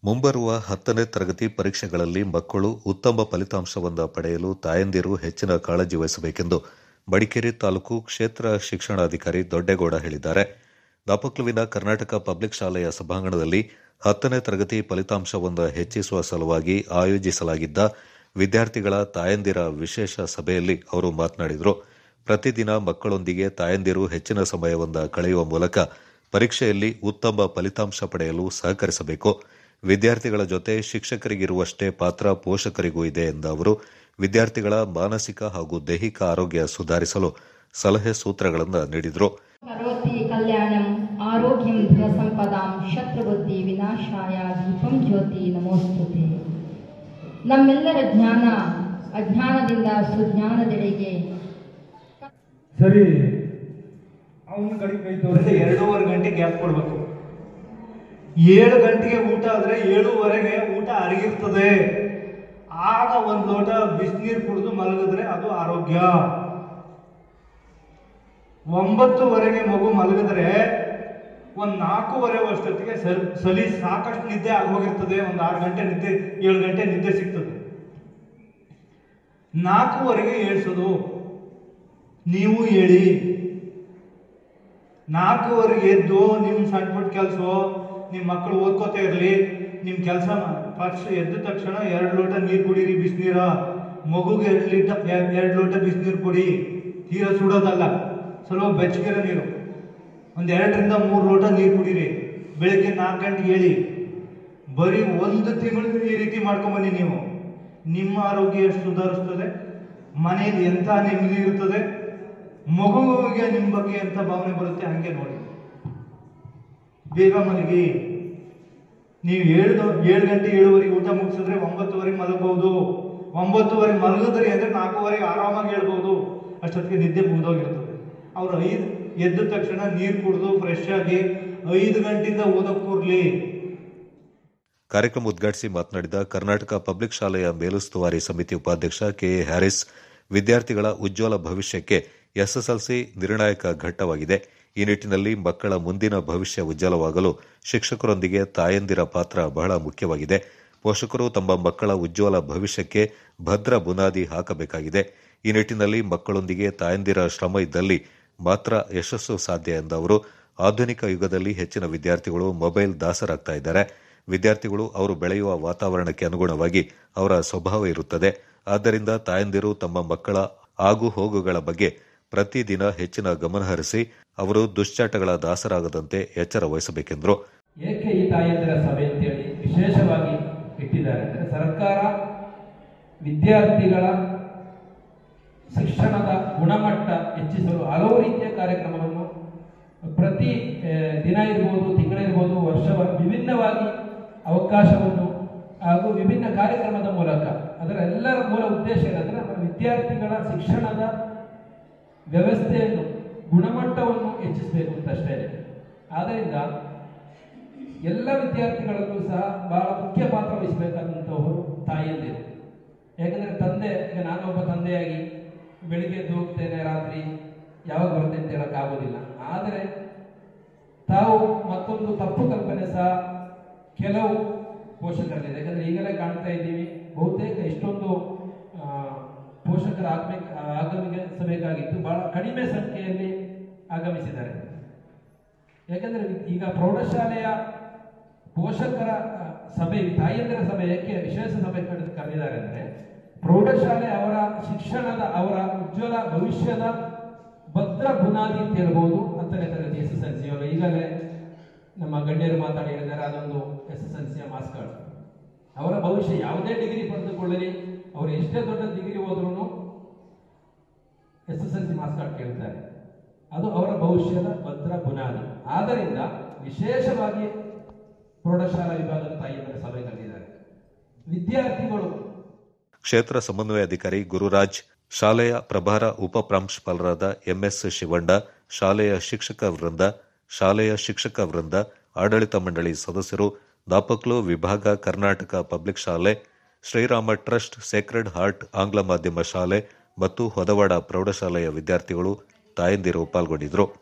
ಮುಂಬರುವ ಹತ್ತನೇ ತರಗತಿ ಪರೀಕ್ಷೆಗಳಲ್ಲಿ ಮಕ್ಕಳು ಉತ್ತಮ ಫಲಿತಾಂಶವನ್ನು ಪಡೆಯಲು ತಾಯಂದಿರು ಹೆಚ್ಚಿನ ಕಾಳಜಿ ವಹಿಸಬೇಕೆಂದು ಮಡಿಕೇರಿ ತಾಲೂಕು ಕ್ಷೇತ್ರ ಶಿಕ್ಷಣಾಧಿಕಾರಿ ದೊಡ್ಡೇಗೌಡ ಹೇಳಿದ್ದಾರೆ ದಾಪಕ್ಲುವಿನ ಕರ್ನಾಟಕ ಪಬ್ಲಿಕ್ ಶಾಲೆಯ ಸಭಾಂಗಣದಲ್ಲಿ ಹತ್ತನೇ ತರಗತಿ ಫಲಿತಾಂಶವನ್ನು ಹೆಚ್ಚಿಸುವ ಸಲುವಾಗಿ ಆಯೋಜಿಸಲಾಗಿದ್ದ ವಿದ್ಯಾರ್ಥಿಗಳ ತಾಯಂದಿರ ವಿಶೇಷ ಸಭೆಯಲ್ಲಿ ಅವರು ಮಾತನಾಡಿದರು ಪ್ರತಿದಿನ ಮಕ್ಕಳೊಂದಿಗೆ ತಾಯಂದಿರು ಹೆಚ್ಚಿನ ಸಮಯವನ್ನು ಕಳೆಯುವ ಮೂಲಕ ಪರೀಕ್ಷೆಯಲ್ಲಿ ಉತ್ತಮ ಫಲಿತಾಂಶ ಪಡೆಯಲು ಸಹಕರಿಸಬೇಕು ವಿದ್ಯಾರ್ಥಿಗಳ ಜೊತೆ ಶಿಕ್ಷಕರಿಗಿರುವಷ್ಟೇ ಪಾತ್ರ ಪೋಷಕರಿಗೂ ಇದೆ ಎಂದ ಅವರು ವಿದ್ಯಾರ್ಥಿಗಳ ಮಾನಸಿಕ ಹಾಗೂ ದೈಹಿಕ ಆರೋಗ್ಯ ಸುಧಾರಿಸಲು ಸಲಹೆ ಸೂತ್ರಗಳನ್ನು ನೀಡಿದರು ಕರೋತಿ ಕಲ್ಯಾಣಂ ಆರೋಗ್ಯಂ ಧನ ಸಂಪದಾಂ ಶತ್ರುಬುದ್ಧಿ ವಿನಾಶಾಯ ದೀಪಂ ಜ್ಯೋತಿ ನಮೋಸ್ತುತೆ ನಮ್ಮೆಲ್ಲರ ಜ್ಞಾನ ಅಜ್ಞಾನದಿಂದ ಸುಜ್ಞಾನದೆಡೆಗೆ ಸರಿ ಅವನ ಕಡೆ ಕೈ ತೋರಿಸಿ ಎರಡೂವರೆ ಗಂಟೆ ಗ್ಯಾಪ್ ಕೊಡ್ಬೇಕು ಏಳು ಗಂಟೆಗೆ ಊಟ ಆದ್ರೆ ಏಳುವರೆಗೆ ಊಟ ಅರಗಿರ್ತದೆ ಆಗ ಒಂದು ಲೋಟ ಬಿಸಿನೀರು ಕುಡಿದು ಮಲಗಿದ್ರೆ ಅದು ಆರೋಗ್ಯ ಒಂಬತ್ತುವರೆಗೆ ಮಗು ಮಲಗಿದ್ರೆ ಒಂದು ನಾಲ್ಕೂವರೆ ಅಷ್ಟೊತ್ತಿಗೆ ಸಲ್ ಸಲಿ ಸಾಕಷ್ಟು ನಿದ್ದೆ ಆಗೋಗಿರ್ತದೆ ಒಂದು ಆರು ಗಂಟೆ ನಿದ್ದೆ ಏಳು ಗಂಟೆ ನಿದ್ದೆ ಸಿಗ್ತದೆ ನಾಲ್ಕೂವರೆಗೆ ಏಳ್ಸೋದು ನೀವು ಹೇಳಿ ನಾಲ್ಕೂವರೆಗೆ ಎದ್ದು ನಿಮ್ಮ ಸಣ್ಣ ಪುಟ್ಟ ಕೆಲಸ ನಿಮ್ಮ ಮಕ್ಕಳು ಓದ್ಕೋತಾ ಇರಲಿ ನಿಮ್ಮ ಕೆಲಸ ಫಸ್ಟ್ ಎದ್ದ ತಕ್ಷಣ ಎರಡು ಲೋಟ ನೀರು ಕುಡೀರಿ ಬಿಸಿನೀರ ಮಗುಗೆ ಎರಡು ಲೀಟರ್ ಎರಡು ಲೋಟ ಬಿಸಿನೀರು ಕುಡಿ ತೀರ ಸುಡೋದಲ್ಲ ಸ್ವಲ್ಪ ಬೆಚ್ಚಗಿರೋ ನೀರು ಒಂದು ಎರಡರಿಂದ ಮೂರು ಲೋಟ ನೀರು ಕುಡೀರಿ ಬೆಳಿಗ್ಗೆ ನಾಲ್ಕು ಗಂಟೆಗೆ ಹೇಳಿ ಬರೀ ಒಂದು ತಿಂಗಳು ಈ ರೀತಿ ಮಾಡ್ಕೊಂಬನ್ನಿ ನೀವು ನಿಮ್ಮ ಆರೋಗ್ಯ ಎಷ್ಟು ಸುಧಾರಿಸ್ತದೆ ಮನೆಯಲ್ಲಿ ಎಂಥ ನೆಮ್ಮದಿ ಇರ್ತದೆ ಮಗುವಿಗೆ ನಿಮ್ಮ ಬಗ್ಗೆ ಎಂಥ ಭಾವನೆ ಬರುತ್ತೆ ಹಂಗೆ ನೋಡಿ ಬೇಗ ಮಲಗಿ ನೀವು ಏಳು ಏಳು ಗಂಟೆ ಏಳುವರೆಗೆ ಊಟ ಮುಗಿಸಿದ್ರೆ ಒಂಬತ್ತುವರೆಗೆ ಮಲಗಬಹುದು ಒಂಬತ್ತುವರೆಗೆ ಮಲಗಿದ್ರಿ ಅಂದ್ರೆ ನಾಲ್ಕೂವರೆಗೆ ಆರಾಮಾಗಿ ಹೇಳ್ಬೋದು ಅಷ್ಟೊತ್ತಿಗೆ ನಿದ್ದೆ ಮುಗಿದೋಗಿರ್ತದೆ ಅವ್ರು ಐದು ಎದ್ದ ತಕ್ಷಣ ನೀರು ಕುಡಿದು ಫ್ರೆಶ್ ಆಗಿ ಐದು ಗಂಟೆಯಿಂದ ಓದೋಕ್ ಕೂರ್ಲಿ ಕಾರ್ಯಕ್ರಮ ಉದ್ಘಾಟಿಸಿ ಮಾತನಾಡಿದ ಕರ್ನಾಟಕ ಪಬ್ಲಿಕ್ ಶಾಲೆಯ ಮೇಲುಸ್ತುವಾರಿ ಸಮಿತಿ ಉಪಾಧ್ಯಕ್ಷ ಕೆಎ ಹ್ಯಾರಿಸ್ ವಿದ್ಯಾರ್ಥಿಗಳ ಉಜ್ವಲ ಭವಿಷ್ಯಕ್ಕೆ ಎಸ್ಎಸ್ಎಲ್ಸಿ ನಿರ್ಣಾಯಕ ಘಟ್ಟವಾಗಿದೆ ಈ ನಿಟ್ಟಿನಲ್ಲಿ ಮಕ್ಕಳ ಮುಂದಿನ ಭವಿಷ್ಯ ಉಜ್ವಲವಾಗಲು ಶಿಕ್ಷಕರೊಂದಿಗೆ ತಾಯಂದಿರ ಪಾತ್ರ ಬಹಳ ಮುಖ್ಯವಾಗಿದೆ ಪೋಷಕರು ತಮ್ಮ ಮಕ್ಕಳ ಉಜ್ವಲ ಭವಿಷ್ಯಕ್ಕೆ ಭದ್ರ ಬುನಾದಿ ಹಾಕಬೇಕಾಗಿದೆ ಈ ನಿಟ್ಟಿನಲ್ಲಿ ಮಕ್ಕಳೊಂದಿಗೆ ತಾಯಂದಿರ ಶ್ರಮ ಇದ್ದಲ್ಲಿ ಮಾತ್ರ ಯಶಸ್ಸು ಸಾಧ್ಯ ಎಂದ ಅವರು ಆಧುನಿಕ ಯುಗದಲ್ಲಿ ಹೆಚ್ಚಿನ ವಿದ್ಯಾರ್ಥಿಗಳು ಮೊಬೈಲ್ ದಾಸರಾಗ್ತಾ ಇದ್ದಾರೆ ವಿದ್ಯಾರ್ಥಿಗಳು ಅವರು ಬೆಳೆಯುವ ವಾತಾವರಣಕ್ಕೆ ಅನುಗುಣವಾಗಿ ಅವರ ಸ್ವಭಾವ ಇರುತ್ತದೆ ಆದ್ದರಿಂದ ತಾಯಂದಿರು ತಮ್ಮ ಮಕ್ಕಳ ಆಗು ಹೋಗುಗಳ ಬಗ್ಗೆ ಪ್ರತಿದಿನ ಹೆಚ್ಚಿನ ಗಮನಹರಿಸಿ ಅವರು ದುಶ್ಚಟಗಳ ದಾಸರಾಗದಂತೆ ಎಚ್ಚರ ವಹಿಸಬೇಕೆಂದರು ಏಕೆ ಈ ತಾಯಂದಿರ ಸಭೆ ಅಂತೇಳಿ ವಿಶೇಷವಾಗಿ ಇಟ್ಟಿದ್ದಾರೆ ಅಂದರೆ ಸರ್ಕಾರ ವಿದ್ಯಾರ್ಥಿಗಳ ಶಿಕ್ಷಣದ ಗುಣಮಟ್ಟ ಹೆಚ್ಚಿಸಲು ಹಲವು ರೀತಿಯ ಕಾರ್ಯಕ್ರಮವನ್ನು ಪ್ರತಿ ಆ, ದಿನ ಇರ್ಬೋದು ತಿಂಗಳಿರ್ಬೋದು ವರ್ಷ ವಿಭಿನ್ನವಾಗಿ ಅವಕಾಶವನ್ನು ಹಾಗೂ ವಿಭಿನ್ನ ಕಾರ್ಯಕ್ರಮದ ಮೂಲಕ ಅದರ ಎಲ್ಲರ ಮೂಲ ಉದ್ದೇಶ ಏನಂದ್ರೆ ನಮ್ಮ ವಿದ್ಯಾರ್ಥಿಗಳ ಶಿಕ್ಷಣದ ವ್ಯವಸ್ಥೆಯನ್ನು ಗುಣಮಟ್ಟವನ್ನು ಹೆಚ್ಚಿಸಬೇಕು ಅಂತ ಅಷ್ಟೇ ಆದ್ದರಿಂದ ಎಲ್ಲ ವಿದ್ಯಾರ್ಥಿಗಳಲ್ಲೂ ಸಹ ಬಹಳ ಮುಖ್ಯ ಪಾತ್ರ ವಹಿಸಬೇಕಾದಂಥವರು ತಾಯಿಯಂದಿರು ಯಾಕಂದರೆ ತಂದೆ ಈಗ ನಾನೊಬ್ಬ ತಂದೆಯಾಗಿ ಬೆಳಿಗ್ಗೆ ಎದ್ದು ಹೋಗ್ತೇನೆ ರಾತ್ರಿ ಯಾವಾಗ ಬರುತ್ತೆ ಅಂತ ಹೇಳೋಕ್ಕಾಗೋದಿಲ್ಲ ಆದರೆ ತಾವು ಮತ್ತೊಂದು ತಪ್ಪು ಕಲ್ಪನೆ ಸಹ ಕೆಲವು ಪೋಷಕರಲ್ಲಿದೆ ಯಾಕಂದರೆ ಈಗಲೇ ಕಾಣ್ತಾ ಇದ್ದೀವಿ ಬಹುತೇಕ ಇಷ್ಟೊಂದು ಆ, ಪೋಷಕರು ಆಗ್ಬೇಕು ಆಗಮಿಸಬೇಕಾಗಿತ್ತು ಬಹಳ ಕಡಿಮೆ ಸಂಖ್ಯೆಯಲ್ಲಿ ಆಗಮಿಸಿದ್ದಾರೆ ಯಾಕಂದ್ರೆ ಈಗ ಪ್ರೌಢಶಾಲೆಯ ಪೋಷಕರ ಆ, ಸಭೆ ತಾಯಂದಿರ ಸಭೆ ಏಕೆ ವಿಶೇಷ ಸಭೆ ಕರೆದು ಕರೆದಿದ್ದಾರೆ ಅಂದ್ರೆ ಪ್ರೌಢಶಾಲೆ ಅವರ ಶಿಕ್ಷಣದ ಅವರ ಉಜ್ವಲ ಭವಿಷ್ಯದ ಭದ್ರ ಬುನಾದಿ ಅಂತ ಹೇಳ್ಬೋದು ಹತ್ತನೇ ತರಗತಿ ಎಸ್ ಎಸ್ ಎಲ್ ಸಿ ಇವಾಗ ಈಗಲೇ ನಮ್ಮ ಗಣ್ಯರು ಮಾತಾಡಿ ಹೇಳಿದ್ದಾರೆ ಅದೊಂದು ಎಸ್ ಎಸ್ ಎಲ್ ಸಿಯ ಮಾರ್ಕ್ಸ್ ಕಾರ್ಡ್ ಅವರ ಭವಿಷ್ಯ ಯಾವುದೇ ಡಿಗ್ರಿ ಪಡೆದುಕೊಳ್ಳಲಿ ಅವರು ಎಷ್ಟೇ ದೊಡ್ಡ ಡಿಗ್ರಿ ಹೋದ್ರೂ S S L C marks card ಕೇಳ್ತಾರೆ ಅದು ಅವರ ಭವಿಷ್ಯದ ಭದ್ರ ಬುನಾದಿ ಆದ್ದರಿಂದ ವಿಶೇಷವಾಗಿ ಪ್ರೌಢಶಾಲಾ ವಿಭಾಗದ ತಾಯಿಯಂದರ ಸಭೆ ಕರೆದಿದ್ದಾರೆ ವಿದ್ಯಾರ್ಥಿಗಳು ಕ್ಷೇತ್ರ ಸಮನ್ವಯಾಧಿಕಾರಿ ಗುರುರಾಜ್ ಶಾಲೆಯ ಪ್ರಭಾರ ಉಪ ಪ್ರಾಂಶುಪಾಲರಾದ ಎಂಎಸ್ ಶಿವಣ್ಣ ಶಾಲೆಯ ಶಿಕ್ಷಕ ವೃಂದ ಶಾಲೆಯ ಶಿಕ್ಷಕ ವೃಂದ ಆಡಳಿತ ಮಂಡಳಿ ಸದಸ್ಯರು ದಾಪಕ್ಲು ವಿಭಾಗ ಕರ್ನಾಟಕ ಪಬ್ಲಿಕ್ ಶಾಲೆ ಶ್ರೀರಾಮ ಟ್ರಸ್ಟ್ ಸೇಕ್ರೆಡ್ ಹಾರ್ಟ್ ಆಂಗ್ಲ ಮಾಧ್ಯಮ ಶಾಲೆ ಮತ್ತು ಹೊದವಾಡ ಪ್ರೌಢಶಾಲೆಯ ವಿದ್ಯಾರ್ಥಿಗಳು ತಾಯಂದಿರು ಪಾಲ್ಗೊಂಡಿದ್ದರು